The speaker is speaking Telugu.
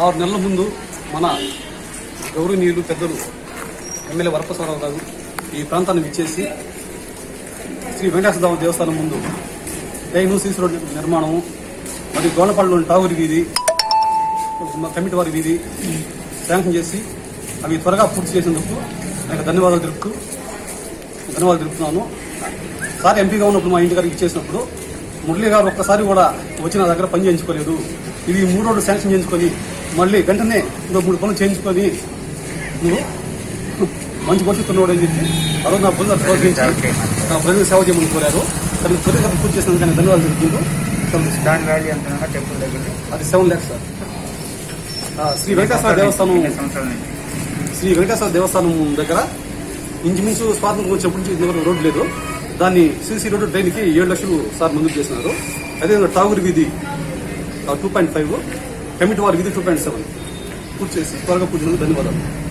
ఆరు నెలల ముందు మన గౌరవనీయులు పెద్దలు ఎమ్మెల్యే వరప్రసాదరావు గారు ఈ ప్రాంతాన్ని విచ్చేసి శ్రీ వెంకటేశ్వర దేవస్థానం ముందు లైను సీసీ రోడ్డు నిర్మాణము మరియు గోనపల్లిలోని టావూరి వీధి మా కమిటీ వారి వీధి శాంక్షన్ చేసి అవి త్వరగా పూర్తి చేసినందుకు నాకు ధన్యవాదాలు తెలుపుతూ ధన్యవాదాలు తెలుపుతున్నాను సార్ ఎంపీగా ఉన్నప్పుడు మా ఇంటి గారికి ఇచ్చేసినప్పుడు మురళీ గారు ఒక్కసారి కూడా వచ్చి నా దగ్గర పని చేయించుకోలేదు ఇవి మూడు రోడ్లు శాంక్షన్ చేయించుకొని మళ్ళీ వెంటనే ఇంకో మూడు పనులు చేయించుకొని నువ్వు మంచి భవిష్యత్తు ఉన్నాడు అని చెప్పి ఆ రోజు నా బృందాలు ప్రోత్సహించి నా ప్రజలకు సేవ చేయమని కోరారు దాన్ని త్వరగా పూర్తి చేసినందుకు నేను ధన్యవాదాలు తెలుపుకుంటూ సెలవు తీసుకుంటాను. దాని వాల్యూ ఎంత టెంపుల్ దగ్గర అది సెవెన్ ల్యాక్స్ సార్ ఆ, శ్రీ వెంకటేశ్వర దేవస్థానం ఎన్ని సంవత్సరాల నుంచి శ్రీ వెంకటేశ్వర దేవస్థానం దగ్గర ఇంచుమించు స్వాతంత్రం వచ్చినప్పటి నుంచి ఇంతవరకు రోడ్డు లేదు దాన్ని సీసీ రోడ్డు ట్రైన్కి ఏడు లక్షలు సార్ మంజూరు చేసినారు అదేవిధంగా టాగూర్ వీధి టూ పాయింట్ ఫైవ్ కమిటీ వారి వీధి టూ పాయింట్ సెవెన్ పూర్తి చేసి త్వరగా పూర్తి ధన్యవాదాలు